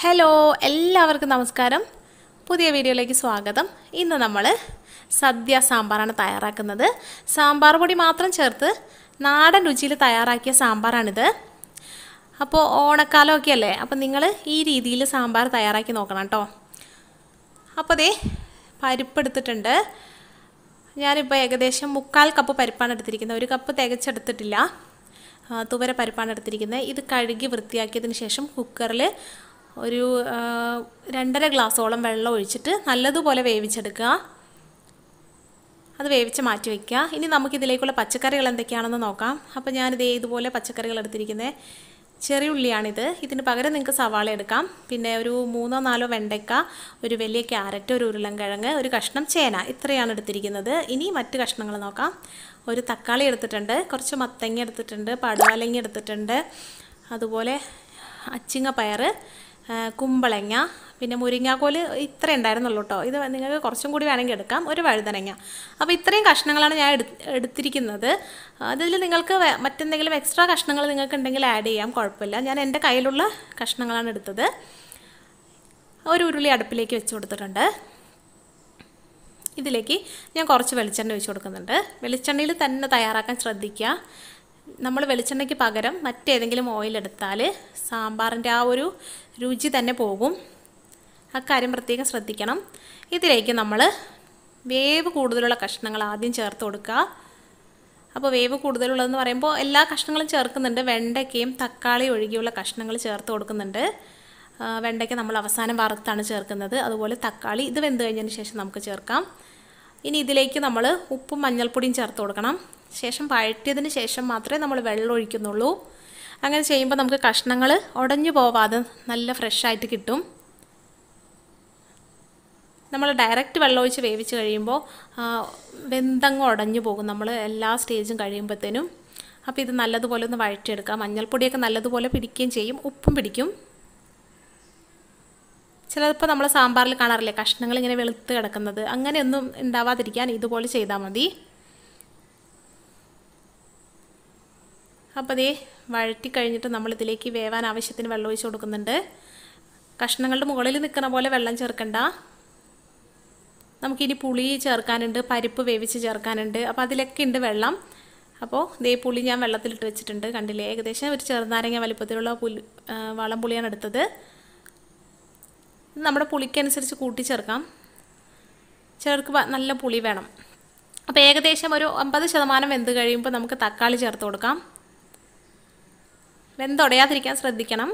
hello എല്ലാവർക്കും നമസ്കാരം പുതിയ വീഡിയോയിലേക്ക് സ്വാഗതം ഇന്ന് നമ്മൾ സദ്യ സാമ്പാറാണ് തയ്യാറാക്കുന്നത് സാമ്പാർ പൊടി മാത്രം ചേർത്ത് നാടൻ രുചിയിൽ തയ്യാറാക്കിയ സാമ്പാറാണിത് അപ്പോൾ ഓണക്കാലമൊക്കെ അല്ലേ അപ്പോൾ നിങ്ങൾ ഈ രീതിയിൽ സാമ്പാർ തയ്യാറാക്കി നോക്കണം കേട്ടോ അപ്പോൾ ദേ പരിപ്പ് എടുത്തിട്ടുണ്ട് ഞാനിപ്പോൾ ഏകദേശം മുക്കാൽ കപ്പ് പരിപ്പാണ് എടുത്തിരിക്കുന്നത് ഒരു കപ്പ് തികച്ചെടുത്തിട്ടില്ല ആ, തുവര പരിപ്പാണ് എടുത്തിരിക്കുന്നത് ഇത് കഴുകി വൃത്തിയാക്കിയതിന് ശേഷം കുക്കറിൽ ഒരു ആ, രണ്ടര ഗ്ലാസോളം വെള്ളം ഒഴിച്ചിട്ട് നല്ലതുപോലെ വേവിച്ചെടുക്കുക അത് വേവിച്ച് മാറ്റി വയ്ക്കുക ഇനി നമുക്കിതിലേക്കുള്ള പച്ചക്കറികൾ എന്തൊക്കെയാണെന്ന് നോക്കാം അപ്പോൾ ഞാനിത് ഇതുപോലെ പച്ചക്കറികൾ എടുത്തിരിക്കുന്നത് ചെറിയ ഉള്ളിയാണിത് ഇതിന് പകരം നിങ്ങൾക്ക് സവാള എടുക്കാം പിന്നെ ഒരു മൂന്നോ നാലോ വെണ്ടയ്ക്ക ഒരു വലിയ ക്യാരറ്റ് ഒരു ഉരുളൻകിഴങ്ങ് ഒരു കഷ്ണം ചേന ഇത്രയാണ് എടുത്തിരിക്കുന്നത് ഇനി മറ്റ് കഷ്ണങ്ങൾ നോക്കാം ഒരു തക്കാളി എടുത്തിട്ടുണ്ട് കുറച്ച് മത്തങ്ങ എടുത്തിട്ടുണ്ട് പടവലങ്ങ എടുത്തിട്ടുണ്ട് അതുപോലെ അച്ചിങ്ങ പയർ ആ, കുമ്പളങ്ങ പിന്നെ മുരിങ്ങാക്കോല് ഇത്ര ഉണ്ടായിരുന്നുള്ളൂ കേട്ടോ ഇത് നിങ്ങൾക്ക് കുറച്ചും കൂടി വേണമെങ്കിൽ എടുക്കാം ഒരു വഴുതനങ്ങ അപ്പോൾ ഇത്രയും കഷ്ണങ്ങളാണ് ഞാൻ എടു എടുത്തിരിക്കുന്നത് അതിൽ നിങ്ങൾക്ക് വേ- മറ്റെന്തെങ്കിലും എക്സ്ട്രാ കഷ്ണങ്ങൾ നിങ്ങൾക്ക് ഉണ്ടെങ്കിൽ ആഡ് ചെയ്യാം കുഴപ്പമില്ല ഞാൻ എൻ്റെ കയ്യിലുള്ള കഷ്ണങ്ങളാണ് എടുത്തത് ഒരു ഉരുളി അടുപ്പിലേക്ക് വെച്ച് കൊടുത്തിട്ടുണ്ട് ഇതിലേക്ക് ഞാൻ കുറച്ച് വെളിച്ചെണ്ണ ഒഴിച്ച് കൊടുക്കുന്നുണ്ട് വെളിച്ചെണ്ണയിൽ തന്നെ തയ്യാറാക്കാൻ ശ്രദ്ധിക്കുക നമ്മൾ വെളിച്ചെണ്ണയ്ക്ക് പകരം മറ്റേതെങ്കിലും ഓയിൽ എടുത്താൽ സാമ്പാറിൻ്റെ ആ ഒരു രുചി തന്നെ പോകും ആ കാര്യം പ്രത്യേകം ശ്രദ്ധിക്കണം ഇതിലേക്ക് നമ്മൾ വേവ് കൂടുതലുള്ള കഷ്ണങ്ങൾ ആദ്യം ചേർത്ത് കൊടുക്കുക അപ്പോൾ വേവ് കൂടുതലുള്ളതെന്ന് പറയുമ്പോൾ എല്ലാ കഷ്ണങ്ങളും ചേർക്കുന്നുണ്ട് വെണ്ടയ്ക്കയും തക്കാളി ഒഴികെയുള്ള കഷ്ണങ്ങൾ ചേർത്ത് കൊടുക്കുന്നുണ്ട് ആ, വെണ്ടയ്ക്ക നമ്മൾ അവസാനം വറുത്താണ് ചേർക്കുന്നത് അതുപോലെ തക്കാളി ഇത് വെന്ത് കഴിഞ്ഞതിന് ശേഷം നമുക്ക് ചേർക്കാം ഇനി ഇതിലേക്ക് നമ്മൾ ഉപ്പും മഞ്ഞൾപ്പൊടിയും ചേർത്ത് കൊടുക്കണം ശേഷം വഴറ്റിയതിന് ശേഷം മാത്രമേ നമ്മൾ വെള്ളം ഒഴിക്കുന്നുള്ളൂ അങ്ങനെ ചെയ്യുമ്പോൾ നമുക്ക് കഷ്ണങ്ങൾ ഉടഞ്ഞു പോവാതെ നല്ല ഫ്രഷായിട്ട് കിട്ടും നമ്മൾ ഡയറക്റ്റ് വെള്ളമൊഴിച്ച് വേവിച്ച് കഴിയുമ്പോൾ ആ, വെന്തങ്ങ് ഉടഞ്ഞു പോകും നമ്മൾ എല്ലാ സ്റ്റേജും കഴിയുമ്പോഴത്തേനും അപ്പോൾ ഇത് നല്ലതുപോലെ ഒന്ന് വഴറ്റിയെടുക്കാം മഞ്ഞൾപ്പൊടിയൊക്കെ നല്ലതുപോലെ പിടിക്കുകയും ചെയ്യും ഉപ്പും പിടിക്കും ചിലപ്പോൾ നമ്മൾ സാമ്പാറിൽ കാണാറില്ലേ കഷ്ണങ്ങൾ ഇങ്ങനെ വെളുത്ത് കിടക്കുന്നത് അങ്ങനെയൊന്നും ഉണ്ടാവാതിരിക്കാൻ ഇതുപോലെ ചെയ്താൽ മതി അപ്പോൾ അതേ വഴറ്റി കഴിഞ്ഞിട്ട് നമ്മൾ ഇതിലേക്ക് വേവാൻ ആവശ്യത്തിന് വെള്ളം ഒഴിച്ച് കൊടുക്കുന്നുണ്ട് കഷ്ണങ്ങളുടെ മുകളിൽ നിൽക്കുന്ന പോലെ വെള്ളം ചേർക്കണ്ട നമുക്കിനി പുളി ചേർക്കാനുണ്ട് പരിപ്പ് വേവിച്ച് ചേർക്കാനുണ്ട് അപ്പോൾ അതിലൊക്കെ ഉണ്ട് വെള്ളം അപ്പോൾ ദേ പുളി ഞാൻ വെള്ളത്തിലിട്ട് വെച്ചിട്ടുണ്ട് കണ്ടില്ലേ ഏകദേശം ഒരു ചെറുനാരങ്ങ വലിപ്പത്തിലുള്ള പുലി ആ, വളം പുളിയാണ് എടുത്തത് ഇത് നമ്മുടെ പുളിക്കനുസരിച്ച് കൂട്ടി ചേർക്കാം ചേർക്ക് നല്ല പുളി വേണം അപ്പോൾ ഏകദേശം ഒരു അമ്പത് ശതമാനം വെന്ത് കഴിയുമ്പോൾ നമുക്ക് തക്കാളി ചേർത്ത് കൊടുക്കാം വെന്തൊടയാതിരിക്കാൻ ശ്രദ്ധിക്കണം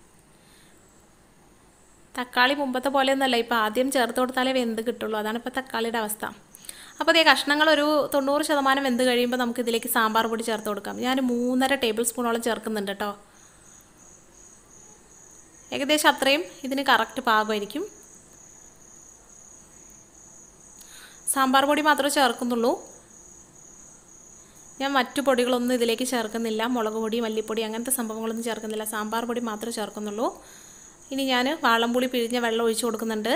തക്കാളി മുമ്പത്തെ പോലെയൊന്നുമല്ല ഇപ്പോൾ ആദ്യം ചേർത്ത് കൊടുത്താലേ വെന്ത് കിട്ടുള്ളൂ അതാണ് ഇപ്പോൾ തക്കാളിയുടെ അവസ്ഥ അപ്പോൾ അതേ കഷ്ണങ്ങൾ ഒരു തൊണ്ണൂറ് ശതമാനം വെന്ത് കഴിയുമ്പോൾ നമുക്ക് ഇതിലേക്ക് സാമ്പാർ പൊടി ചേർത്ത് കൊടുക്കാം ഞാൻ മൂന്നര ടേബിൾ സ്പൂണോളം ചേർക്കുന്നുണ്ട് കേട്ടോ ഏകദേശം അത്രയും ഇതിന് കറക്റ്റ് പാകമായിരിക്കും സാമ്പാർ പൊടി മാത്രമേ ചേർക്കുന്നുള്ളൂ ഞാൻ മറ്റു പൊടികളൊന്നും ഇതിലേക്ക് ചേർക്കുന്നില്ല മുളക് പൊടി മല്ലിപ്പൊടി അങ്ങനത്തെ സംഭവങ്ങളൊന്നും ചേർക്കുന്നില്ല സാമ്പാർ പൊടി മാത്രമേ ചേർക്കുന്നുള്ളൂ ഇനി ഞാൻ വാളംപുളി പിഴിഞ്ഞ വെള്ളം ഒഴിച്ച് കൊടുക്കുന്നുണ്ട്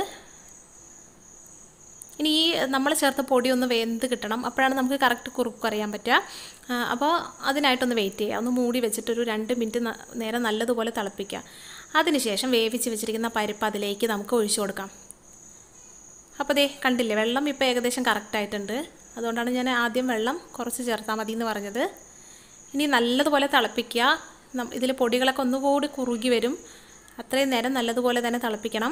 ഇനി ഈ നമ്മൾ ചേർത്ത പൊടി ഒന്ന് വെന്ത് കിട്ടണം അപ്പോഴാണ് നമുക്ക് കറക്റ്റ് കുറുക്ക് അറിയാൻ പറ്റുക ആ, അപ്പോൾ അതിനായിട്ടൊന്ന് വെയിറ്റ് ചെയ്യുക ഒന്ന് മൂടി വെച്ചിട്ടൊരു രണ്ട് മിനിറ്റ് ന- നേരം നല്ലതുപോലെ തിളപ്പിക്കുക അതിനുശേഷം വേവിച്ച് വെച്ചിരിക്കുന്ന പരിപ്പ് അതിലേക്ക് നമുക്ക് ഒഴിച്ചു കൊടുക്കാം അപ്പോൾ ദേ കണ്ടില്ലേ വെള്ളം ഇപ്പോൾ ഏകദേശം കറക്റ്റായിട്ടുണ്ട് അതുകൊണ്ടാണ് ഞാൻ ആദ്യം വെള്ളം കുറച്ച് ചേർത്താൽ മതി എന്ന് പറഞ്ഞത് ഇനി നല്ലതുപോലെ തിളപ്പിക്കുക ഇതിൽ പൊടികളൊക്കെ ഒന്നുകൂടി കുറുകി വരും അത്രയും നേരം നല്ലതുപോലെ തന്നെ തിളപ്പിക്കണം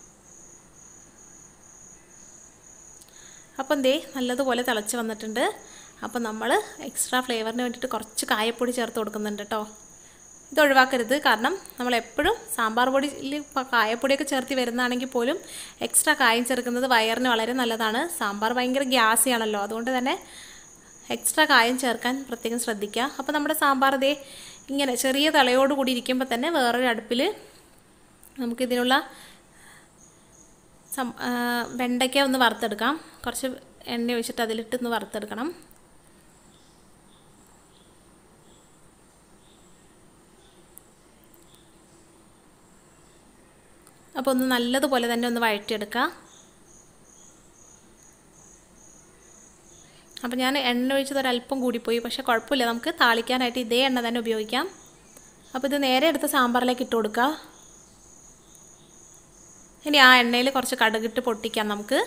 അപ്പം ദേ നല്ലതുപോലെ തിളച്ച് വന്നിട്ടുണ്ട് അപ്പം നമ്മൾ എക്സ്ട്രാ ഫ്ലേവറിന് വേണ്ടിയിട്ട് കുറച്ച് കായപ്പൊടി ചേർത്ത് കൊടുക്കുന്നുണ്ട് കേട്ടോ ഇത് ഒഴിവാക്കരുത് കാരണം നമ്മൾ എപ്പോഴും സാമ്പാർ പൊടിയിൽ ഇപ്പോൾ കായപ്പൊടിയൊക്കെ ചേർത്ത് വരുന്നതാണെങ്കിൽ പോലും എക്സ്ട്രാ കായം ചേർക്കുന്നത് വയറിന് വളരെ നല്ലതാണ് സാമ്പാർ ഭയങ്കര ഗ്യാസിയാണല്ലോ അതുകൊണ്ട് തന്നെ എക്സ്ട്രാ കായം ചേർക്കാൻ പ്രത്യേകം ശ്രദ്ധിക്കുക അപ്പോൾ നമ്മുടെ സാമ്പാർ ദേ ഇങ്ങനെ ചെറിയ തളയോട് കൂടി ഇരിക്കുമ്പോൾ തന്നെ വേറൊരു അടുപ്പിൽ നമുക്കിതിനുള്ള സം ആ, വെണ്ടയ്ക്ക ഒന്ന് വറുത്തെടുക്കാം കുറച്ച് എണ്ണ ഒഴിച്ചിട്ട് അതിലിട്ട് ഒന്ന് വറുത്തെടുക്കണം അപ്പോൾ ഒന്ന് നല്ലതുപോലെ തന്നെ ഒന്ന് വഴറ്റിയെടുക്കുക അപ്പോൾ ഞാൻ എണ്ണ ഒഴിച്ചത് ഒരല്പം കൂടിപ്പോയി പക്ഷേ കുഴപ്പമില്ല നമുക്ക് താളിക്കാനായിട്ട് ഇതേ എണ്ണ തന്നെ ഉപയോഗിക്കാം അപ്പോൾ ഇത് നേരെ എടുത്ത് സാമ്പാറിലേക്ക് ഇട്ട് കൊടുക്കുക ഇനി ആ എണ്ണയിൽ കുറച്ച് കടുകിട്ട് പൊട്ടിക്കാം നമുക്ക്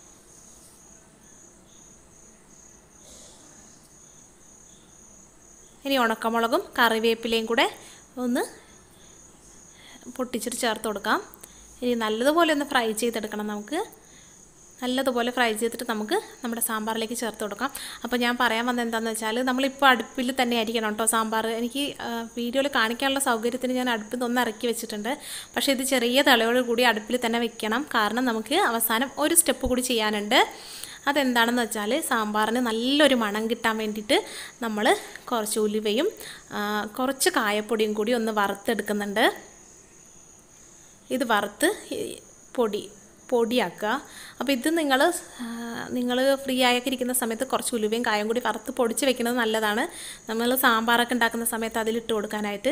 ഇനി ഉണക്കമുളകും കറിവേപ്പിലയും കൂടെ ഒന്ന് പൊട്ടിച്ചിട്ട് ചേർത്ത് കൊടുക്കാം ഇനി നല്ലതുപോലെ ഒന്ന് ഫ്രൈ ചെയ്തെടുക്കണം നമുക്ക് നല്ലതുപോലെ ഫ്രൈ ചെയ്തിട്ട് നമുക്ക് നമ്മുടെ സാമ്പാറിലേക്ക് ചേർത്ത് കൊടുക്കാം അപ്പോൾ ഞാൻ പറയാൻ വന്നത് എന്താണെന്ന് വെച്ചാൽ നമ്മളിപ്പോൾ അടുപ്പിൽ തന്നെ ആയിരിക്കണം കേട്ടോ സാമ്പാർ എനിക്ക് വീഡിയോയിൽ കാണിക്കാനുള്ള സൗകര്യത്തിന് ഞാൻ അടുപ്പിൽ നിന്ന് ഒന്ന് ഇറക്കി വെച്ചിട്ടുണ്ട് പക്ഷേ ഇത് ചെറിയ തിളയോട് കൂടി അടുപ്പിൽ തന്നെ വെക്കണം കാരണം നമുക്ക് അവസാനം ഒരു സ്റ്റെപ്പ് കൂടി ചെയ്യാനുണ്ട് അതെന്താണെന്ന് വെച്ചാൽ സാമ്പാറിന് നല്ലൊരു മണം കിട്ടാൻ വേണ്ടിയിട്ട് നമ്മൾ കുറച്ച് ഉലുവയും കുറച്ച് കായപ്പൊടിയും കൂടി ഒന്ന് വറുത്തെടുക്കുന്നുണ്ട് ഇത് വറുത്ത് പൊടി പൊടിയാക്കുക അപ്പോൾ ഇത് നിങ്ങൾ നിങ്ങൾ ഫ്രീ ആയൊക്കെ ഇരിക്കുന്ന സമയത്ത് കുറച്ച് ഉലുവയും കായം കൂടി വറുത്ത് പൊടിച്ച് വെക്കുന്നത് നല്ലതാണ് നമ്മൾ സാമ്പാറൊക്കെ ഉണ്ടാക്കുന്ന സമയത്ത് അതിലിട്ട് കൊടുക്കാനായിട്ട്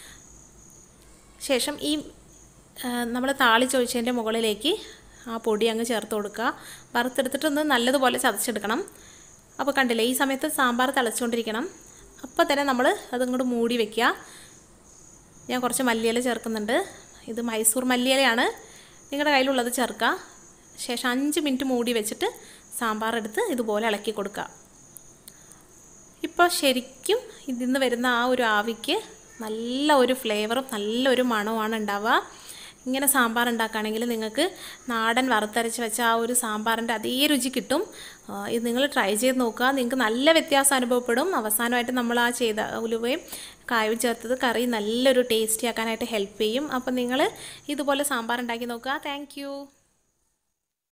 ശേഷം ഈ നമ്മൾ താളിച്ചൊഴിച്ചതിൻ്റെ മുകളിലേക്ക് ആ പൊടി അങ്ങ് ചേർത്ത് കൊടുക്കുക വറുത്തെടുത്തിട്ടൊന്ന് നല്ലതുപോലെ ചതച്ചെടുക്കണം അപ്പോൾ കണ്ടില്ലേ ഈ സമയത്ത് സാമ്പാർ തിളച്ചുകൊണ്ടിരിക്കണം അപ്പോൾ തന്നെ നമ്മൾ അതിങ്ങോട്ട് മൂടി വെക്കുക ഞാൻ കുറച്ച് മല്ലിയില ചേർക്കുന്നുണ്ട് ഇത് മൈസൂർ മല്ലിയിലയാണ് നിങ്ങളുടെ കയ്യിലുള്ളത് ചേർക്കുക ശേഷം അഞ്ച് മിനിറ്റ് മൂടി വെച്ചിട്ട് സാമ്പാർ എടുത്ത് ഇതുപോലെ ഇളക്കി കൊടുക്കുക ഇപ്പോൾ ശരിക്കും ഇതിൽ നിന്ന് വരുന്ന ആ ഒരു ആവിക്ക് നല്ല ഒരു ഫ്ലേവറും നല്ലൊരു മണവുമാണ് ഉണ്ടാവുക ഇങ്ങനെ സാമ്പാർ ഉണ്ടാക്കുകയാണെങ്കിൽ നിങ്ങൾക്ക് നാടൻ വറുത്തരച്ച് വെച്ച ആ ഒരു സാമ്പാറിൻ്റെ അതേ രുചി കിട്ടും ഇത് നിങ്ങൾ ട്രൈ ചെയ്ത് നോക്കുക നിങ്ങൾക്ക് നല്ല വ്യത്യാസം അനുഭവപ്പെടും അവസാനമായിട്ട് നമ്മൾ ആ ചെയ്ത ഉലുവയും കായവും ചേർത്തത് കറി നല്ലൊരു ടേസ്റ്റി ആക്കാനായിട്ട് ഹെൽപ്പ് ചെയ്യും അപ്പം നിങ്ങൾ ഇതുപോലെ സാമ്പാർ ഉണ്ടാക്കി നോക്കുക താങ്ക്